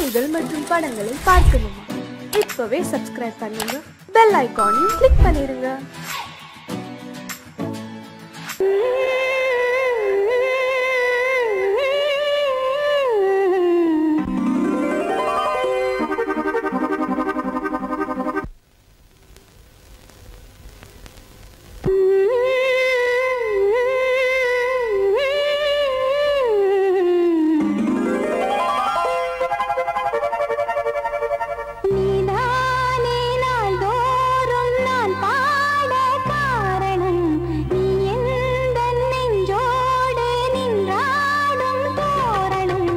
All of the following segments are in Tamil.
நிகழ்ச்சிகள் மற்றும் படங்களை பார்க்கணுமா இப்பவே சப்ஸ்கிரைப் பண்ணுங்க பெல் ஐகானையும் கிளிக் பண்ணிருங்க நீதானே நாள்தோறும் நான் பாட காரணம் நீ எந்தன் நெஞ்சோடு நின்றாடும் தோரணம்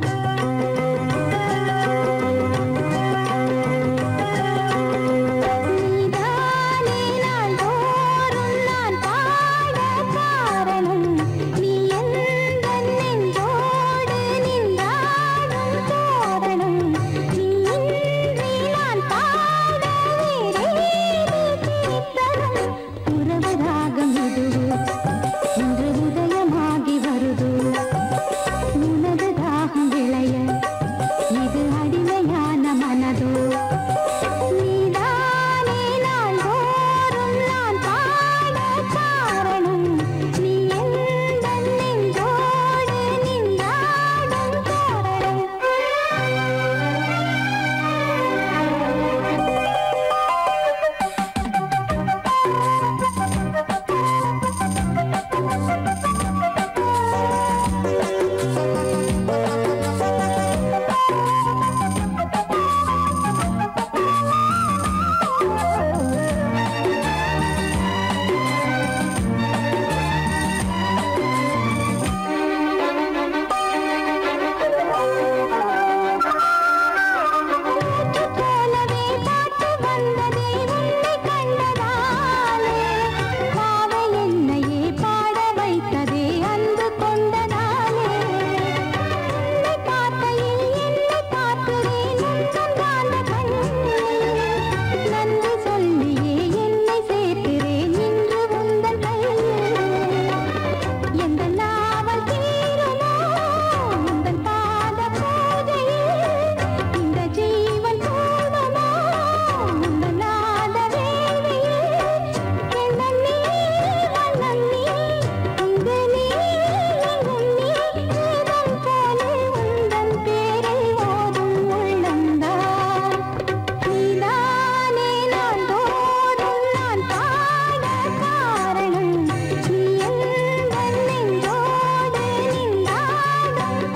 நீதானே நாள்தோறும் நான் பாட காரணம் நீ எந்தன் நெஞ்சோடு நின்றாடும் தோரணம் நீ இன்றி நான் பாட வேறேது கீர்த்தனம் உறவு ராகம் இதுவோ இன்று உதயமாகி வருதோ உனது தாகம் விளைய இது அடிமையான மனதோ நீதானே நாள்தோறும் நான் பாட காரணம் நீ எந்தன் நெஞ்சோடு நின்றாடும் தோரணம் போலவே பாட்டு வந்ததே உன்னை கண்டதாலே பாவை என்னையே பாட வைத்ததே அன்பு கொண்டதாலே உன்னை பார்க்கையில் என்னை பார்க்கிறேன் உந்தன் காந்த கண்ணில் நன்றி சொல்லியே என்னை சேர்க்கிறேன் இன்று உந்தன் கையில் எந்த நாவல் தீருமோ உந்தன் பாத பூஜையில் இந்த ஜீவன் போதுமோ உந்தன் நாத வேள்வியில் எண்ணம் நீ வண்ணம் நீ இங்கு நீ எங்கும் நீ வேதம் போலே உந்தன் பேரை ஓதும் உள்ளந்தான் நீதானே நான் தோறும் நான் பாட காரணம் நீ எந்தன் நெஞ்சோடு நின்றாடும்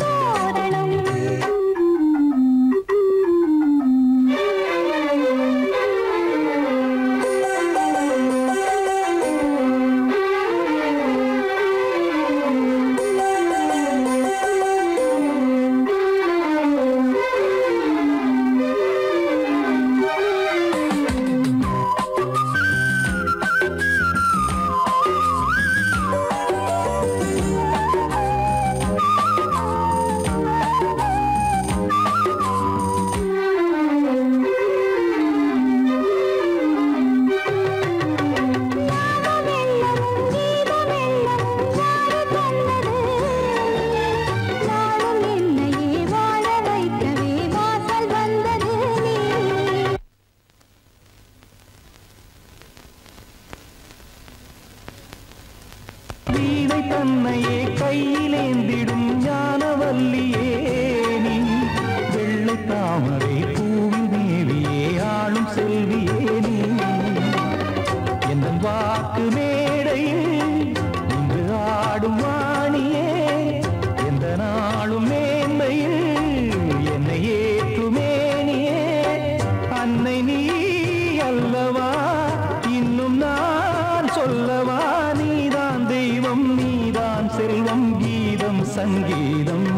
வெள்ளமும் கீத வெள்ளமும் யாரு தந்தது நாளும் என்னையே வாழ வைக்கவே வாசல் வந்தது நீ வீணை தன்னையே கையிலேந்திடும் ஞானவல்லியே நீ வெள்ளை தாமரை பூவில் மேவியே ஆளும் செல்வியே நீ எந்த வாக்கு மேடையில் இன்று ஆடும் வாணியே எந்த நாளும் மேன்மையில் என்னை ஏற்றுமேனியே அன்னை நீ அல்லவா இன்னும் நான் சொல்லவா நீதான் தெய்வம் நீதான் செல்வம் கீதம் சங்கீதம்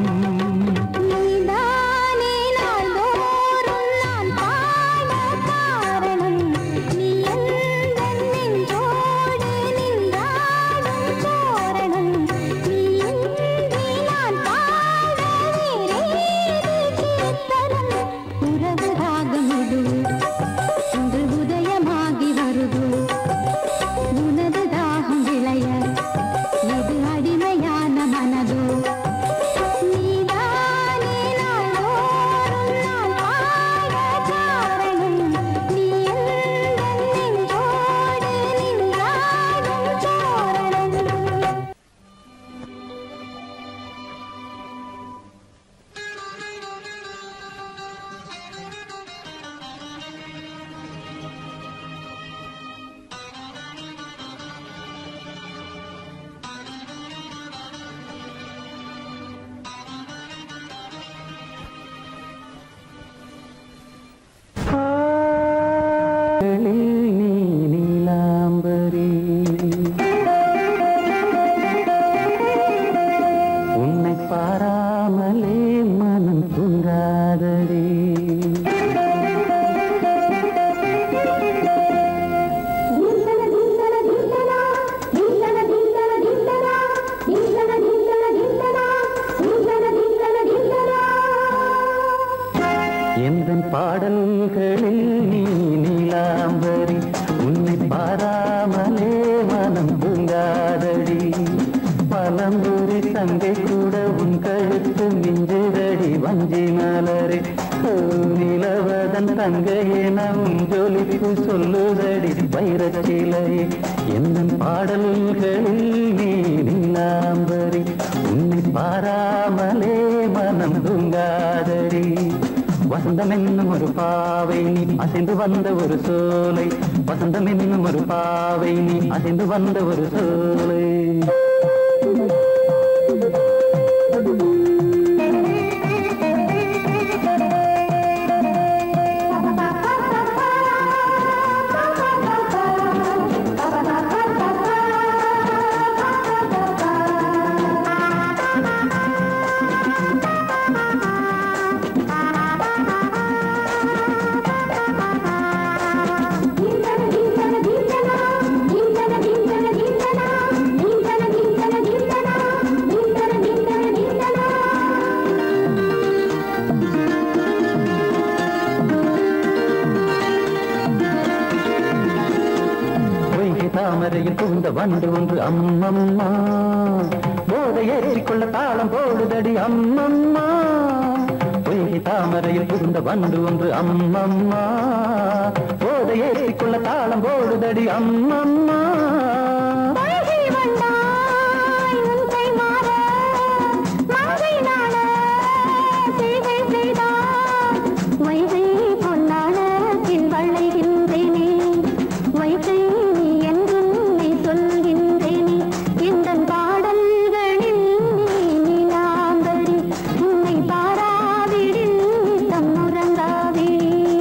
நீதானே நாள்தோறும் நான் பாட காரணம் நீ எந்தன் நெஞ்சோடு நின்றாடும் தோரணம் நீ இன்றி நான் பாட வேறேது கீர்த்தனம் தூங்காதடி எந்த பாடல்களில் நீ நீலாம்பரி உன்னை பாராமலே மனம் தூங்காதடி பலம்புரி தங்கை கூட உன் கழுத்து மிஞ்சுதடி வஞ்சி மலரே ஓ, நிலவதன் தங்கையே நம் ஜொலிப்பு சொல்லுதடி வைரச்சிலை எந்த பாடல்களில் நீ நீலாம்பரி உன்னை பாராமலே மனம் தூங்காதடி வசந்தம் என்னும் ஒரு பாவை நீ அசைந்து வந்த ஒரு சோலை வசந்தம் என்னும் ஒரு பாவை நீ அசைந்து வந்த ஒரு சோலை பொய்கை தாமரையில் புகுந்த வண்டு ஒன்று அம்மம்மா போதை ஏற்றிக்கொள்ள தாளம் போடுதடி அம்மம்மா பொய்கை தாமரையில் புகுந்த வண்டு ஒன்று அம்மம்மா போதை ஏற்றிக்கொள்ள தாளம் போடுதடி அம்மம்மா பாராவிடில் தம் உறங்காதே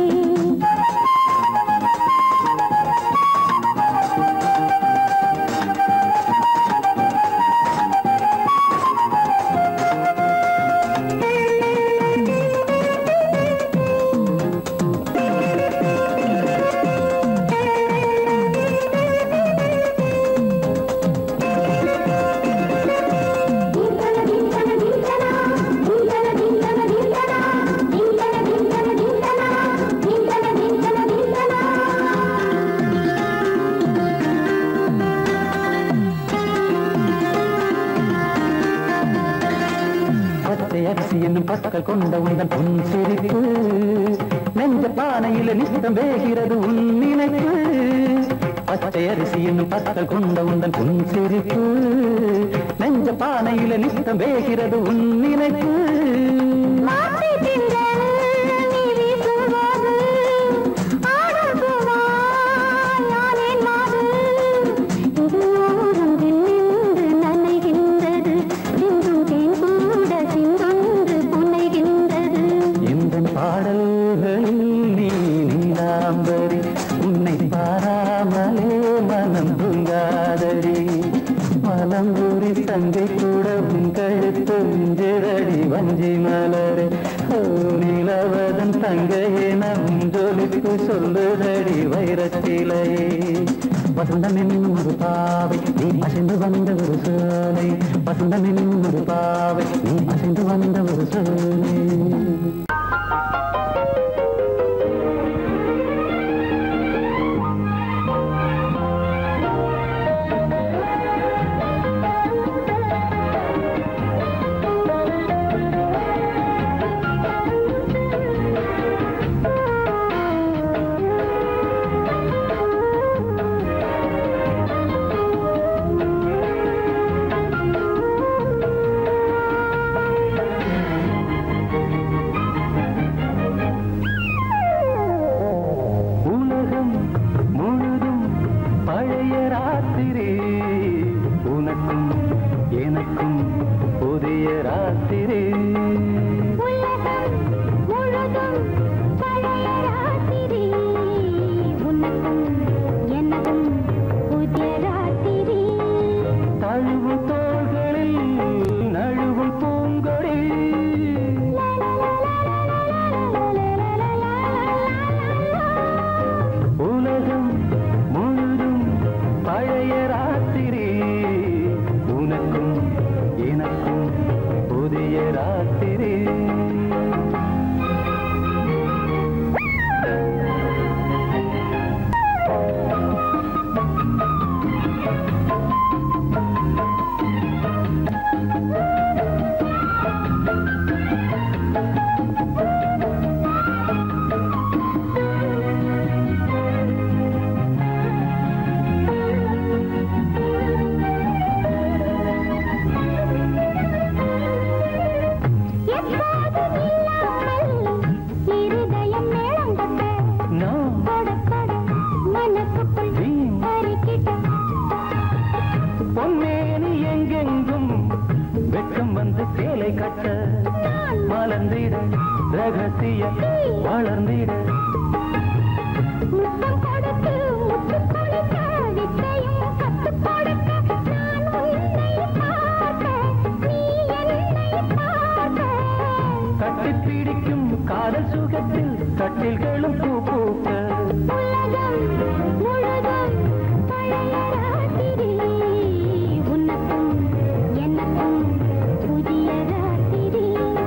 பச்சை அரிசி என்னும் பற்கள் கொண்ட உந்தன் பொன் சிரிப்பு நெஞ்ச பானையில நித்தம் வேகிறது உன் நினைப்பு பச்சை அரிசி என்னும் பற்கள் கொண்ட உந்தன் பொன் சிரிப்பு நெஞ்ச பானையில நித்தம் வேகிறது உன் நினைப்பு மாத்தி திங்கள் நீ வீசும்போது ஆடும் பூவாய் யானேன் மாது இது ஓரம் நின்று நனைகின்றது சிந்தும் தேன் கூட சிந்தொன்று புனைகின்றது இந்த பாடல்களில் நீ நீலாம்பரி உன்னை பாராமலே மனம் தூங்காதடி மலம்பூரி சங்கை கூட உன் கழுத்து மிஞ்சிரடி வஞ்சி மலரே ஓ நிலவதன் தங்கையே நம் ஜொலிப்பு சொல்லுதடி வைரத்திலையே வசந்தம் என்னும் ஒரு பாவை நீ அசைந்து வந்த ஒரு சோலை வசந்தம் என்னும் ஒரு பாவை நீ அசைந்து வந்த ஒரு சோலை ரகசிய வளர்ந்திட முத்தம் கொடுத்து முத்து கொடுக்க வித்தையும் கத்துக் கொடுக்க நான் உன்னை பார்க்க நீ என்னை பார்க்க கட்டிப் பிடிக்கும் காதல் சுகத்தில் கட்டில்களும் பூ பூக்க உலகம் முழுதும் பழைய ராத்திரி உனக்கும் எனக்கும் புதிய ராத்திரி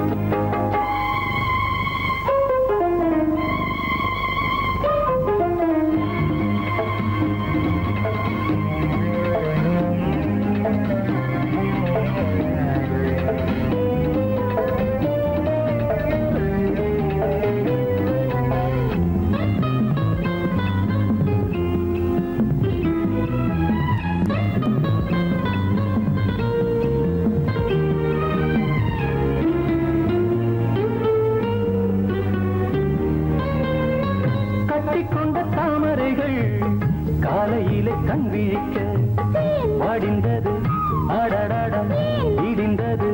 கட்டிக்கொண்ட தாமரைகள் காலையிலே கண் விழிக்க வாடிந்தது அடடடம் இடிந்தது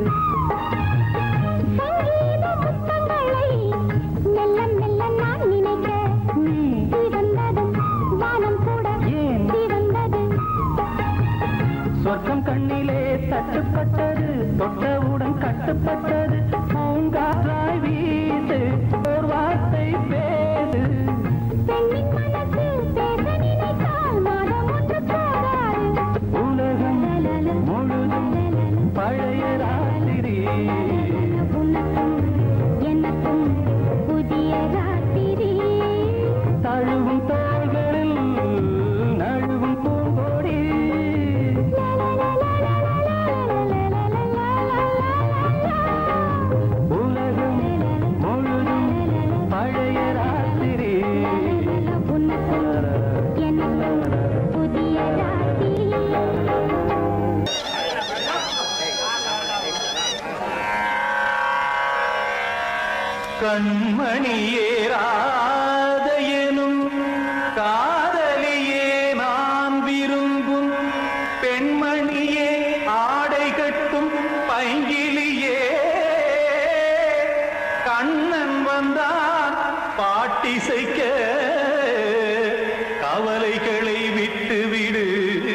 சங்கீத புத்தங்களை மெல்ல மெல்ல நான் நினைக்க நீ சிவந்ததும் வானம் கூட ஏன் சிவந்தது சொர்க்கம் கண்ணிலே தட்டுப்பட்டது தொட்டவுடன் கட்டுப்பட்டது பூங்காற்றாய் வீசு ஓர் வார்த்தை பேசு பெண்ணின் மனசு பேச நினைத்தால் மாதம் ஒன்று போதாது உலகம் முழுதும் பழைய ராத்திரி உனக்கும் எனக்கும் புதிய ராத்திரி தழுவும் தோள்களில் நழுவும் பூங்கோடி உலகம் முழுதும் பழைய ராத்திரி உனக்கும் எனக்கும் புதிய ராத்திரி கண்மணியேராத எனும் காதலியே நான் விரும்பும் பெண்மணியே ஆடை கட்டும் பைங்கிலியே கண்ணன் வந்தான் பாட்டிசைக்க கவலைகளை விட்டுவிடு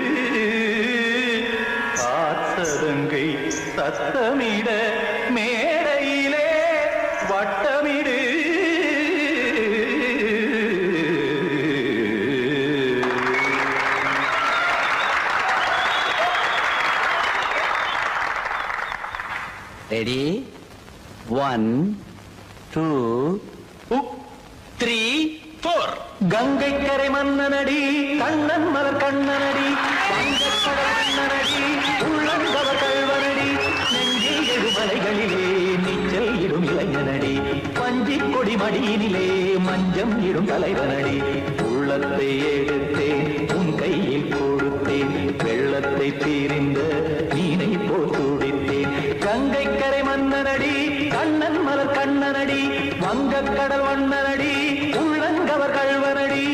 காத்ததங்கை சத்தமிட மேடையிலே வட்டமிடு ready one two three four Gangai கரை மன்னனடி கண்ணன் மலர் கண்ணனடி வங்கக்கடல் கண்ணனடி உள்ளங்கவர் கழ்வனடி நெஞ்சில் எழுமலைகளிலே நீச்சல் இடும் இளைஞனடி பஞ்சி கொடி மடியினிலே மஞ்சம் இடும் தலைவனடி உள்ளத்தை எடுத்தேன் உன் கையில் கொடுத்தேன் வெள்ளத்தை தீரிந்த மீனை போல் துடித்தேன் கங்கை கரை மன்னனடி கண்ணன் மலர் கண்ணனடி வங்கக்கடல் வண்ணனடி உள்ளங்கவர் கழ்வனடி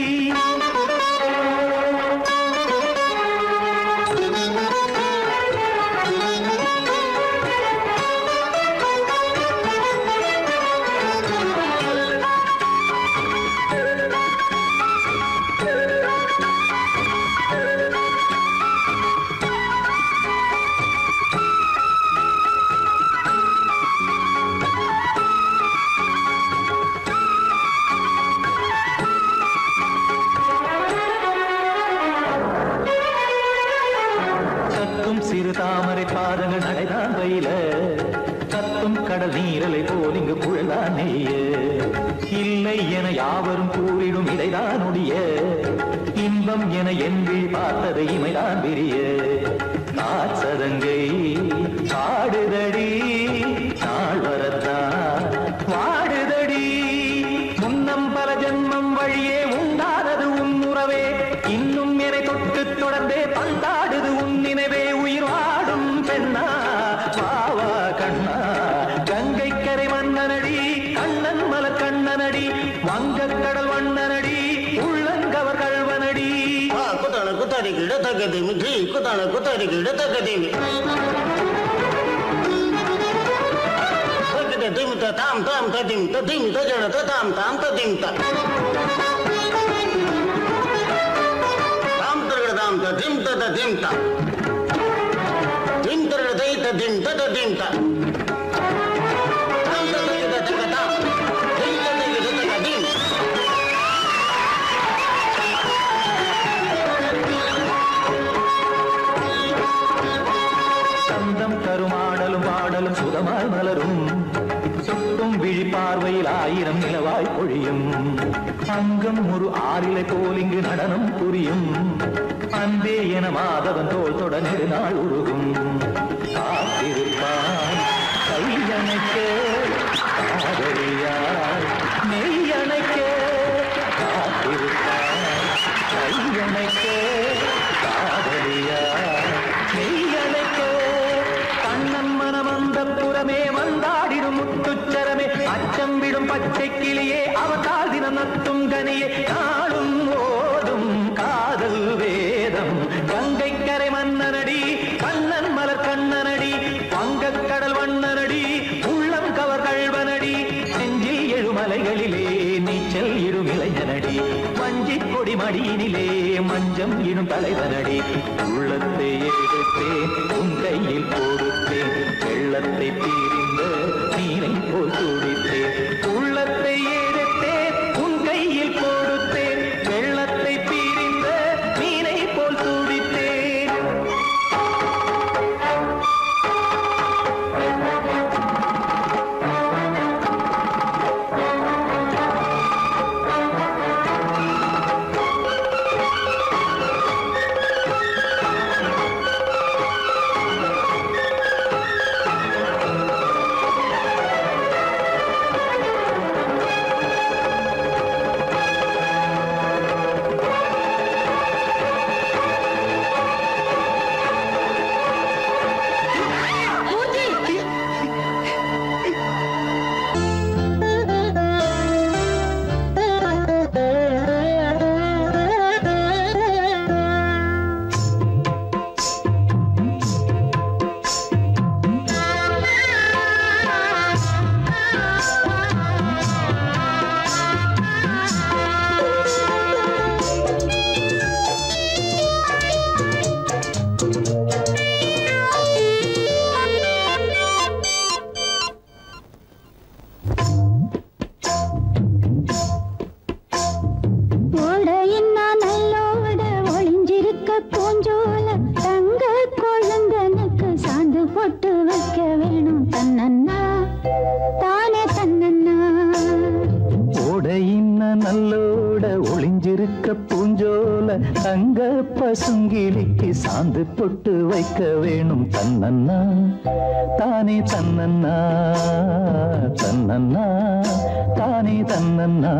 கத்தும் சிறு தாமரை பாதங்கள் நடைதான் பயில கத்தும் கடல் நீரலை போல் இங்கு புழலான் நெய்ய இல்லை என யாவரும் கூறிடும் இடைதான் ஒடிய இன்பம் என என்று பார்த்ததை இமைதான் விரிய காசதங்கை பாடுதடி நாள் வரத்தான் வாடுதடி முன்னம் பல ஜென்மம் வழியே உண்டானது உன் உறவே இன்னும் என்னை தொட்டு தொடர்ந்தே பந்தாடுது உன் நினைவே உயிர் வாடும் பெண்ணா வாவா கண்ணா கங்கை கரை மன்னனடி கண்ணன் மலர் கண்ணனடி வங்கக் கடல் வண்ணனடி உள்ளங்கவர் கழ்வனடி ಆ ಕುತಾಳ ಕುತಾರಿ ಗಿಡ ತಗದಿಮಿ ಘೀ ಕುತಾಳ ಕುತಾರಿ ಗಿಡ ತಗದಿಮಿ ತಗದಿಮಿ த தாம் தாம் ததிம் ததிம் தஜட த தாம் தாம் ததிம் த தாம் தரகட தாம் ததிம் த ததிம் த திம் தரகட தை ததிம் த ததிம் த தாம் தரகட த தக தாம் திம் தரகட த தக திம் சந்தம் கருமாடலும் பாடலும் சுதமாய் மலரும் சுட்டும் விழி பார்வையில் ஆயிரம் நிலவாய் பொழியும் அங்கம் ஒரு ஆறிலை போல் இங்கு நடனம் புரியும் அன்பே என மாதவன் தோல் தொட நெடுநாள் உருகும் காத்திருப்பான் கையணைக்க காதலியார் மெய்யணைக்க காத்திருப்பான் கையணைக்க காதலியார் மெய்யணைக்க கண்ணன் மனம் அந்த புறமே வந்தாடிடும் முத்துச்சரமே அச்சம் விடும் பச்சை கிளியே அவதால் தினம் நத்தும் கனியே நாளும் ஓதும் காதல் வேதம் கங்கை கரை மன்னனடி கண்ணன் மலர் கண்ணனடி வங்கக் கடல் வண்ணனடி உள்ளம் கவர் கழ்வனடி நெஞ்சில் எழுமலைகளிலே நீச்சல் இடும் இளைஞனடி வஞ்சிக் கொடி மடியினிலே மஞ்சம் இடும் தலைவனடி உள்ளத்தை எடுத்தேன் உன் கையில் கொடுத்தேன் வெள்ளத்தை தீரிந்த நீரை போல் துடித்தேன் உள்ளத்தை எடுத்தேன் உன் கையில் கொடுத்தேன் வெள்ளத்தை தீரிந்த மீனை போல் துடித்தேன் ஓடையின் நான் நல்லோட ஒளிஞ்சிருக்க பூஞ்சோல தங்க குழந்தனுக்கு சாந்து போட்டு வைக்க வேணும் தன்னண்ணா தானே தன்னண்ணா ஓடையின்ன நல்லோட ஒளிஞ்சிருக்க பூஞ்சோல தங்க பசுங்கிலிக்கு சாந்து பொட்டு வைக்க வேணும் தன்னண்ணா தானே தன்னண்ணா தன்னண்ணா தானே தன்னண்ணா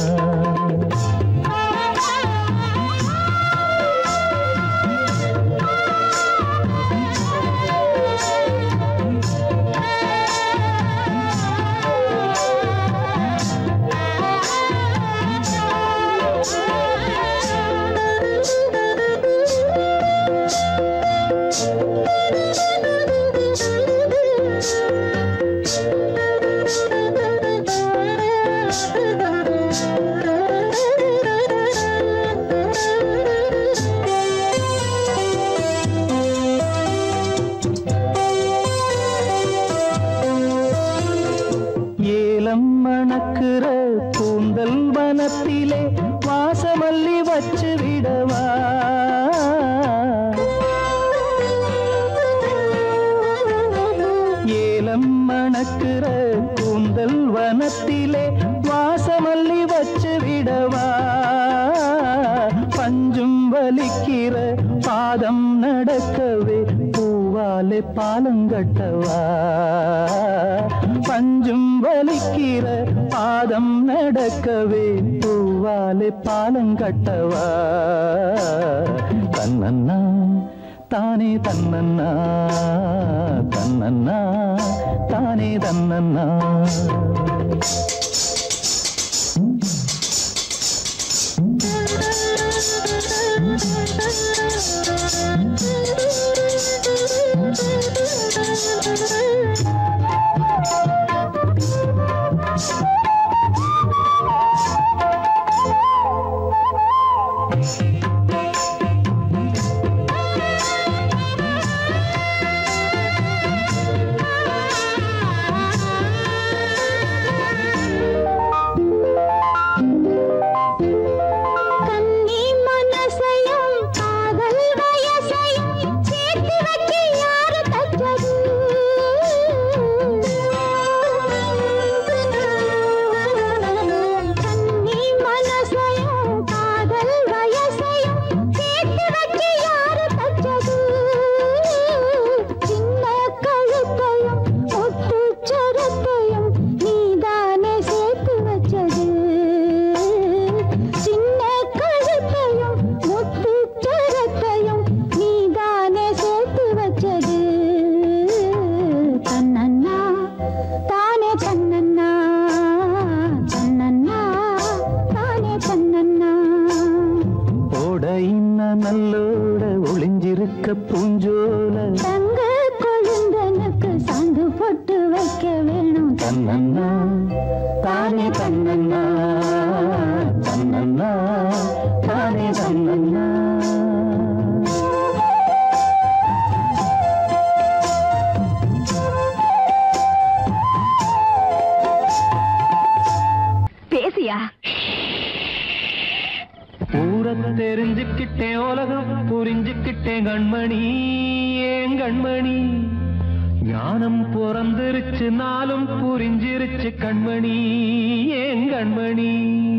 ஏலம் மணக்குற கூந்தல் வனத்திலே வாசமல்லி வச்சு விடவா ஏலம் மணக்குற கூந்தல் வனத்திலே வாசமல்லி வச்சு விடவா பஞ்சும் வலிக்கிற பாதம் நடக்கவே பூவாலே பாலங்கட்டவா பஞ்சும் வலிக்கிற பாதம் நடக்கவே பூவாலே பாலங்கட்டவா தன்னண்ணா தானே தன்னண்ணா தன்னண்ணா தானே தன்னண்ணா Thank you. பூத்த பூஞ்சோல தங்க கொழுந்தனுக்கு சாந்து போட்டு வைக்க வேணும் தன்னன்னா தானே தன்னன்னா தன்னன்னா தானே தன்னன்னா பேசியா ஊரை தெரிஞ்சுக்கிட்டேன் உலகம் புரிஞ்சுக்கிட்டேன் கண்மணி ஏன் கண்மணி ஞானம் பிறந்திருச்சு நாளும் புரிஞ்சிருச்சு கண்மணி ஏன் கண்மணி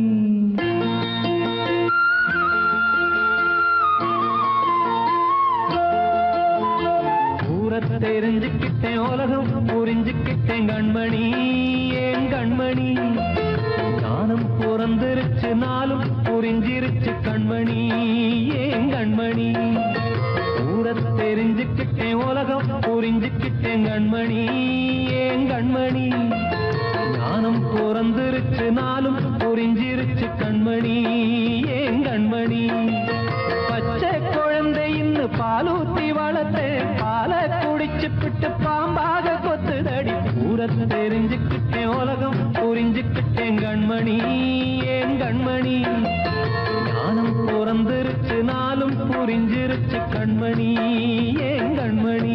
ஊரை தெரிஞ்சுக்கிட்டேன் உலகம் புரிஞ்சுக்கிட்டேன் கண்மணி ஏன் கண்மணி ஞானம் பிறந்திருச்சு நாளும் புரிஞ்சிருச்சு கண்மணி ஏன் கண்மணி ஊரை தெரிஞ்சுக்கிட்டேன் உலகம் புரிஞ்சுக்கிட்டேன் கண்மணி ஏன் கண்மணி ஞானம் பிறந்திருச்சு நாளும் புரிஞ்சிருச்சு கண்மணி ஏன் கண்மணி பச்சை குழந்தை இன்னும் பாலூத்தி வளர்த்தேன் பாலை குடிச்சு பிட்டு பாம்பாக கொத்துதடி ஊரை தெரிஞ்சுக்கிட்டேன் உலகம் புரிஞ்சுக்கிட்டேன் கண்மணி ஏன் கண்மணி ஞானம் பிறந்திருச்சு நாளும் புரிஞ்சிருச்சு கண்மணி ஏன் கண்மணி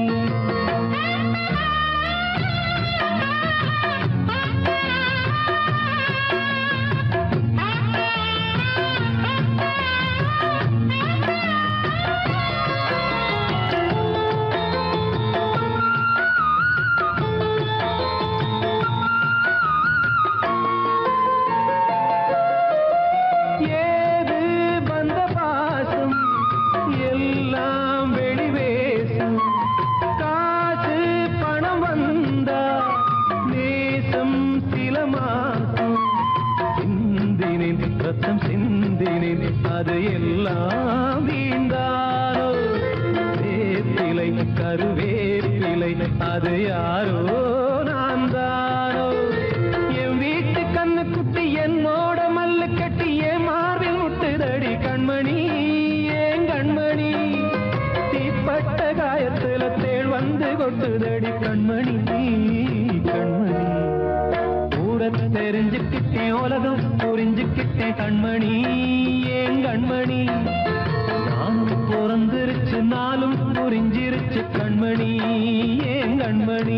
ஏது வந்த பாசம் எல்லாம் வெளிவேசம் காசு பணம் வந்தா நேசம் சில மாசம் சிந்தினேன் ரத்தம் சிந்தினேன் அது எல்லாம் வீந்தாரோ வேப்பிலை கருவேப்பிலை அது யாரோ நான் தானோ என் வீட்டு கண்ணு குட்டி என்னோட மல்லு கட்டி என் மார்பில் முட்டுதடி கண்மணி ஏன் கண்மணி தீப்பட்ட காயத்துல தேள் வந்து கொட்டுதடி கண்மணி கண்மணி கூட தெரிஞ்சுக்கிட்டேன் உலகம் புரிஞ்சுக்கிட்டேன் கண்மணி ஏன் கண்மணி நானும் பிறந்திருச்சு நாளும் புரிஞ்சிருச்சு கண்மணி ஏன் கண்மணி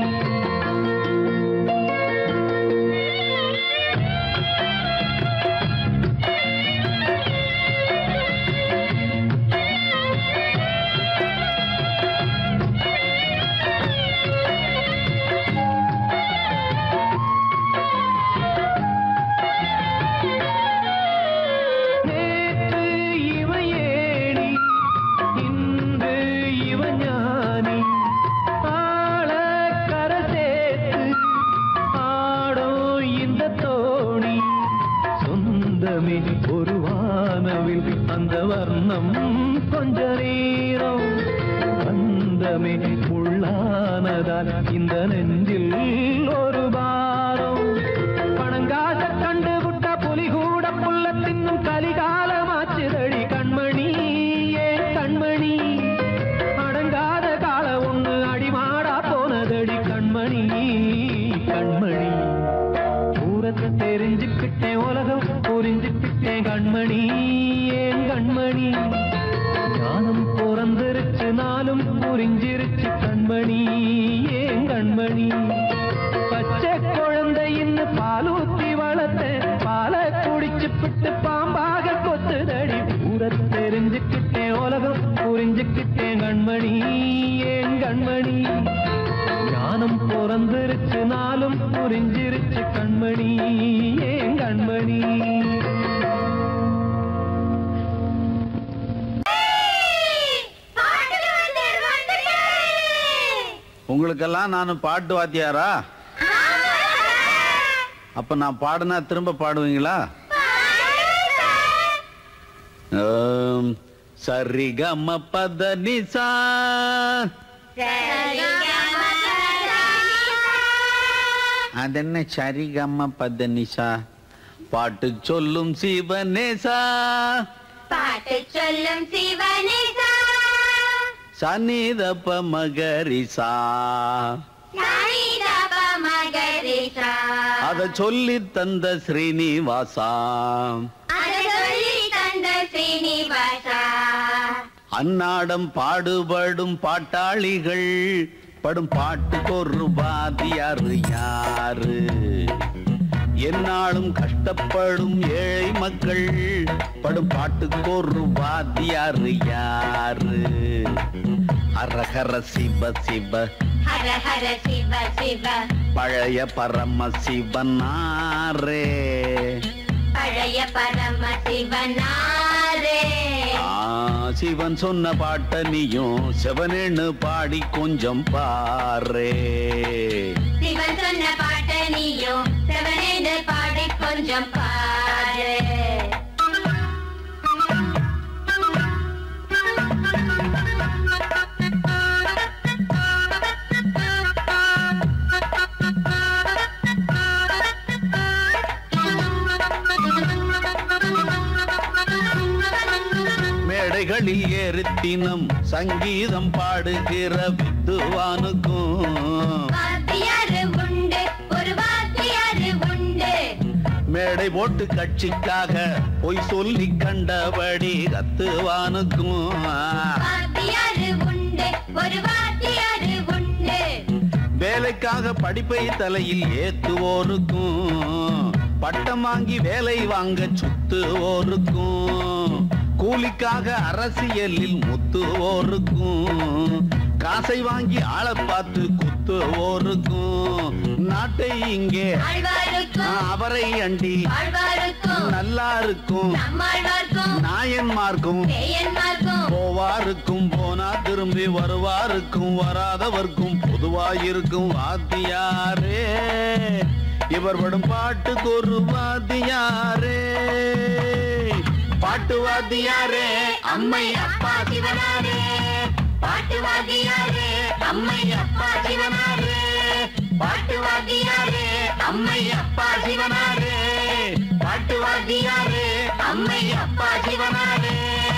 நேற்று இவன் ஏணி இன்று இவன் ஞானி ஆள கரை சேர்த்து ஆடும் இந்த தோணி சொந்தமே ஒரு வானவில் அந்த வர்ணம் கொஞ்ச நேரம் வந்தமே உள்ளானதால் இந்த நெஞ்சில் ஒரு பாரம் பணங்காச கண்டு விட்ட புலி கூட புல்ல தின்னும் கலிகாலமாச்சுதடி கண்மணி ஏன் கண்மணி அடங்காத கால ஒண்ணு அடிமாடா போனதடி கண்மணி கண்மணி ஊரத்தை தெரிஞ்சுக்கிட்டேன் உலகம் புரிஞ்சுக்கிட்டேன் கண்மணி ஏன் கண்மணி ஞானம் பிறந்திருச்சு நாளும் புரிஞ்சிருச்சு கண்மணி ஏன் கண்மணி பச்சை குழந்தை இன்னும் பாலூத்தி வளர்த்த பாலை குடிச்சு பிட்டு பாம்பாக கொத்துதடி ஊர தெரிஞ்சுக்கிட்டேன் உலகம் புரிஞ்சுக்கிட்டேன் கண்மணி ஏன் கண்மணி ஞானம் பிறந்திருச்சு நாளும் புரிஞ்சிருச்சு கண்மணி ஏன் கண்மணி உங்களுக்கெல்லாம் நான் பாட்டு வாத்தியாரா அப்ப நான் பாடுனா திரும்ப பாடுவீங்களா ஆம், சரிகம பத நிசா அது என்ன சரிகம பத நிசா பாட்டு சொல்லும் சிவனேசா பாட்டு சொல்லும் சிவனேசா சனிதப்ப மகரிசா சானிதப மகரிசா அத சொல்லி தந்த ஸ்ரீனிவாசா அத சொல்லி தந்த ஸ்ரீனிவாசா அன்னாடம் பாடுபடும் பாட்டாளிகள் படும் பாட்டுக்கு ஒரு வாதியாரு யாரு என்னாலும் கஷ்டப்படும் ஏழை மக்கள் படும் பாட்டுக்கு ஒரு வாத்தியாரு யாரு அரஹர சிவ சிவ ஹர ஹர சிவ சிவ பழைய பரம சிவனாரே பழைய பரம சிவனாரே ஆ, சிவன் சொன்ன பாட்ட நீயும் சிவனேன்னு பாடி கொஞ்சம் பாரே சிவன் சொன்ன பாட்ட நீயும் செவனேந்து பாடி கொஞ்சம் பாரு மேடைகளில் ஏறித்தினம் சங்கீதம் பாடுகிற வித்துவானுக்கும் வாத்தியாரு உண்டு ஒரு வாத்தியாரு உண்டு மேடை போட்டு கட்சிக்காக பொய் சொல்லி கண்டபடி கத்துவானுக்கும் வாத்தியாரு உண்டு ஒரு வாத்தியாரு உண்டு வேலைக்காக படிப்பை தலையில் ஏத்துவோருக்கும் பட்டம் வாங்கி வேலை வாங்க சுத்துவோருக்கும் கூலிக்காக அரசியலில் முத்துவோருக்கும் காசை வாங்கி ஆளை பார்த்து குத்துவோருக்கும் நாட்டை இங்கே ஆழ்வாருக்கும் அவரை அண்டி ஆழ்வாருக்கும் நல்லா இருக்கும் நம்மாழ்வாருக்கும் நாயன்மார்க்கும் பேயன்மார்க்கும் போவாருக்கும் போனா திரும்பி வருவாருக்கும் வராதவர்க்கும் பொதுவாயிருக்கும் வாத்தியாரே இவர் படும் பாட்டுக்கு ஒரு வாத்தியாரே பாட்டு வாத்தியாரே அம்மை அப்பா சிவனாரே பாட்டு வாத்தியாரே அம்மை அப்பா சிவனாரே பாட்டு வாத்தியாரே அம்மை அப்பா சிவனாரே பாட்டு வாத்தியாரே அம்மை அப்பா சிவனாரே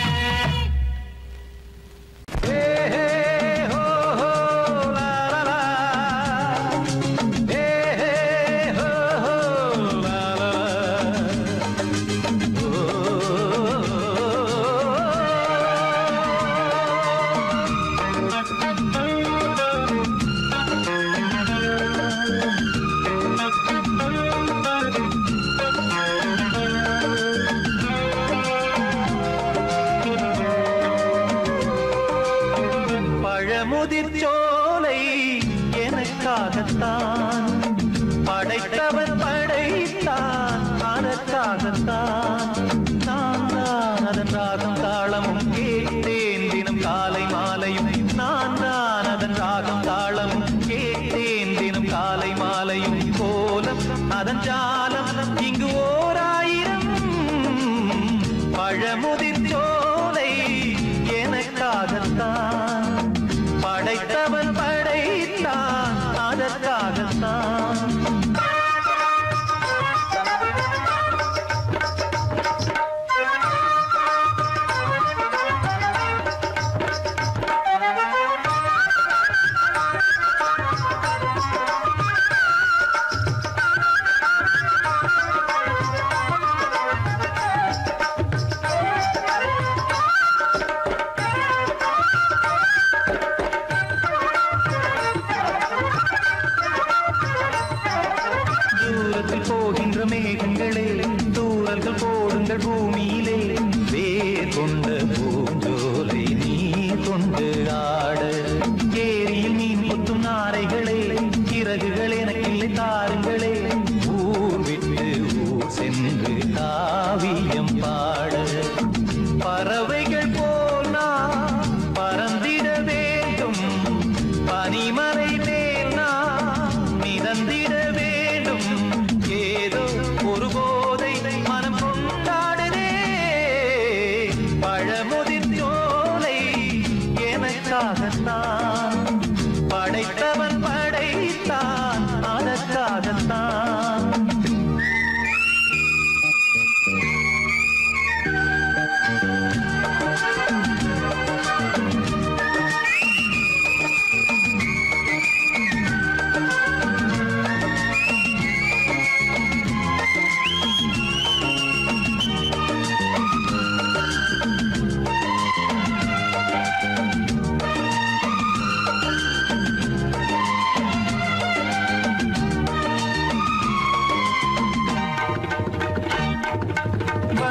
பழமுதிர் சோலை எனக்காகத்தான் படைத்தவன் படைத்தான் அதற்காகத்தான் நான் தான் அதன் ராகம் தாளமும் கேட்டேன் தினம் காலை மாலையும் நான் தான் அதன் ராகம் தாளமும் கேட்டேன் தினம் காலை மாலையும் கோலம் அதன் ஜாலம் இங்கு ஓர் ஆயிரம் பழமுதிர் சோலை எனக்காகத்தான் படைத்தவன் படைத்தான் அதற்காகத்தான் தூரத்தில் போகின்ற மேகங்களே தூரல்கள் போடுங்கள் பூமியிலே வேர் கொண்ட பூஞ்சோலை நீ கொண்டு ஆட ஏரியில் மீன் கொத்தும் நாரைகளே சிறகுகள் எனக்கில்லை தாருங்களே ஊர் விட்டு ஊர் சென்று காவியம் பாட பறவைகள் போல் நான் பறந்திட வேண்டும் பனிமலை மேல் நான் மிதந்திட வேண்டும் ஏதோ ஒரு போதை மனம் கொண்டு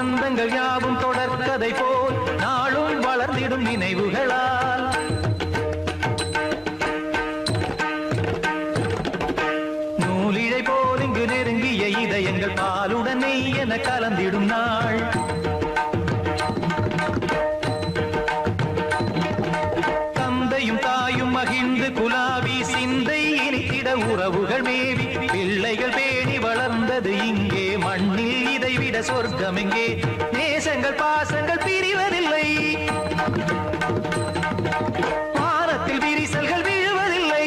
பந்தங்கள் யாவும் தொடர்கதை போல் நாளும் வளர்ந்திடும் நினைவுகளால் நூலிழை போல் இங்கு நெருங்கிய இதயங்கள் பாலுடன் நெய் என கலந்திடும் நாள் தந்தையும் தாயும் மகிழ்ந்து குலாவி சிந்தை இனித்திட உறவுகள் மேவி பிள்ளைகள் பேணி வளர்ந்தது இங்கே மண்ணில் இதைவிட சொர்க்கம் எங்கே நேசங்கள் பாசங்கள் பிரிவதில்லை வானத்தில் விரிசல்கள் விழுவதில்லை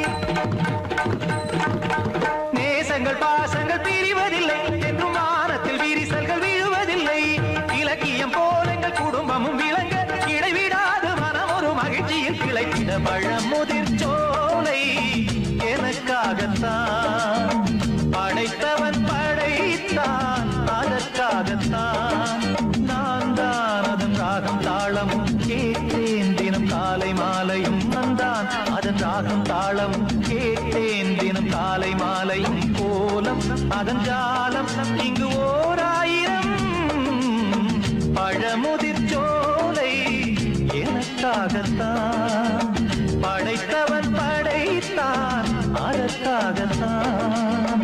நேசங்கள் பாசங்கள் பிரிவதில்லை என்றும் வானத்தில் விரிசல்கள் விழுவதில்லை இலக்கியம் போல எங்கள் குடும்பமும் விளங்க இடைவிடாது மனம் ஒரு மகிழ்ச்சியில் கிளைத்திட பழமுதிர் சோலை எனக்காகத்தான் படைத்தவன் படைத்தான் அதற்காகத்தான் நான் தான் அதன் ராகம் தாளமும் கேட்டேன் தினம் காலை மாலையும் நந்தான் அதன் ராகம் தாளமும் கேட்டேன் தினம் காலை மாலையும் கோலம் அதன் ஜாலம் இங்கு ஓர் ஆயிரம் பழமுதிர் சோலை எனக்காகத்தான் படைத்தவன் படைத்தான் அதற்காகத்தான்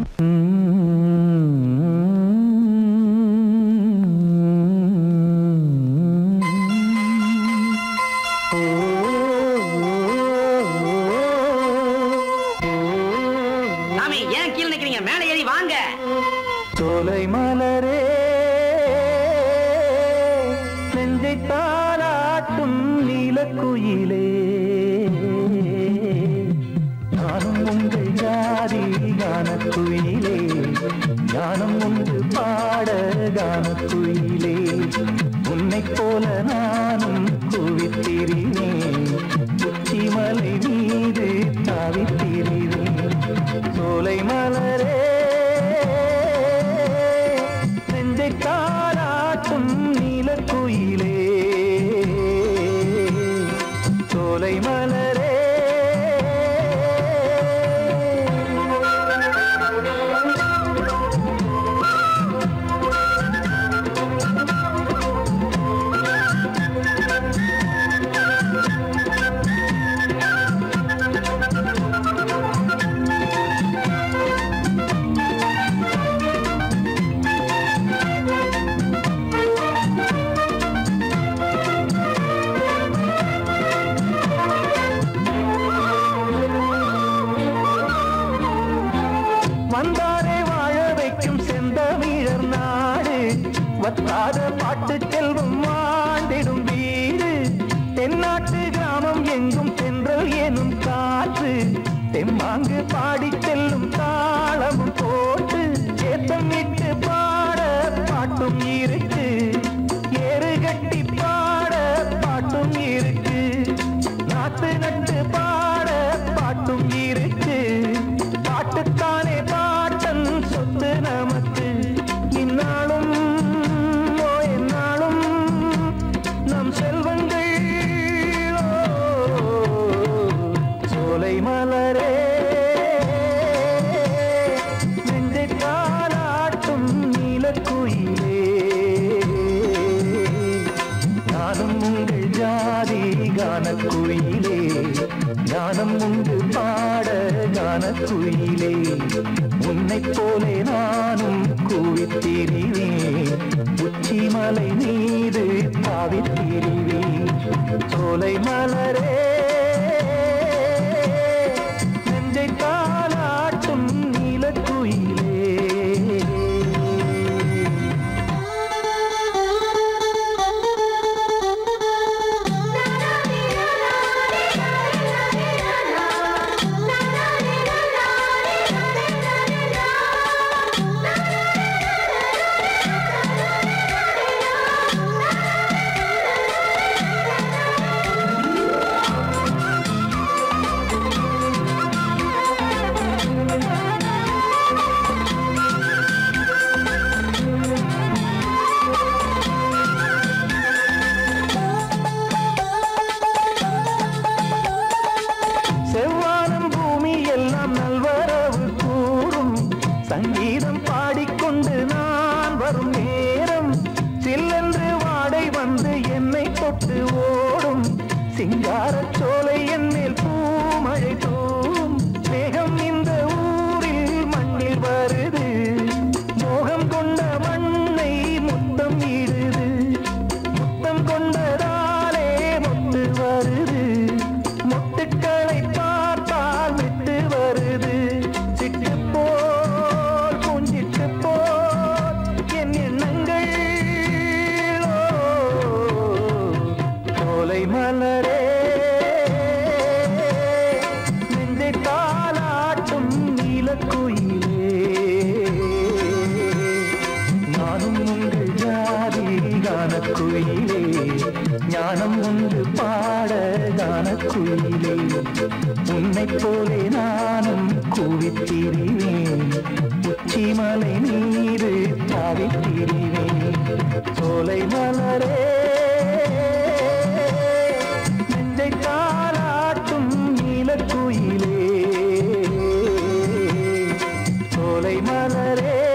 சாமி ஏன் கீழே நிக்கிறீங்க மேலே ஏறி வாங்க சோலை மலரே நெஞ்சை தாளாட்டும் நீலக்குயிலே நானும் உங்கள் ஜாதி கானக்குயிலே ஞானம் உண்டு பாட கானக்குயிலே உன்னைப் போல நானும் குவித்திரினேன் உச்சிமலை மீது தாவித்திரினேன் சோலை மலரே நெஞ்சை தாளாட்டும் நீலக்குயிலே சோலை மலரே வந்தாரே வாழ வைக்கும் செந்தமிழர் நாடு வத்தாத பாட்டு செல்வம் வாழ்ந்திடும் வீடு தென்னாட்டு கிராமம் எங்கும் சென்றல் எனும் காற்று தெம்மாங்கு பாடி செல்லும் தாளமும் போட்டு ஏத்தமிட்டு பாட பாட்டும் இருக்கு ஏறு கட்டி பாட பாட்டும் இருக்கு நாத்து நட்டு பாட பாட்டும் இருக்கு பாட்டுத்தானே பாட்டன் சொத்து நமக்கு இந்நாளும் ஓ எந்நாளும் நம் செல்வங்கள் ஓ, சோலை மலரே நெஞ்சை தாளாட்டும் நீலக்குயிலே நானும் உங்கள் ஜாதி கானக்குயிலே ஞானம் உண்டு பாட கானக்குயிலே உன்னைப் போலே நானும் கூவித்திரிவேன் உச்சிமலை மீது தாவித்திரிவேன் சோலை மலரே நெஞ்சை தாளாட்டும் நீலக்குயிலே Na சிங்காரச் சோலை என் மேல் பூமழை தூம் மேகம் இந்த ஊரில் மண்ணில் வருது மோகம் கொண்ட மண்ணை முத்தம் இடுது முத்தம் கொண்டதாலே முத்து வருது முத்துக்களை பார்த்தால் விட்டு வருது சிட்டு போல் பூஞ்சிட்டு போல் என் எண்ணங்கள் ஓ, சோலை மலரே நெஞ்சை தாளாட்டும் நீலக்குயிலே நானும் உங்கள் ஜாதி கானக்குயிலே ஞானம் ஒன்று பாட கானக்குயிலே உன்னைப் போலே நானும் கூவித்திரிவேன் உச்சிமலை நீரு தாவித்திரிவேன் சோலை மலரே நெஞ்சை தாளாட்டும் நீலக்குயிலே சோலை மலரே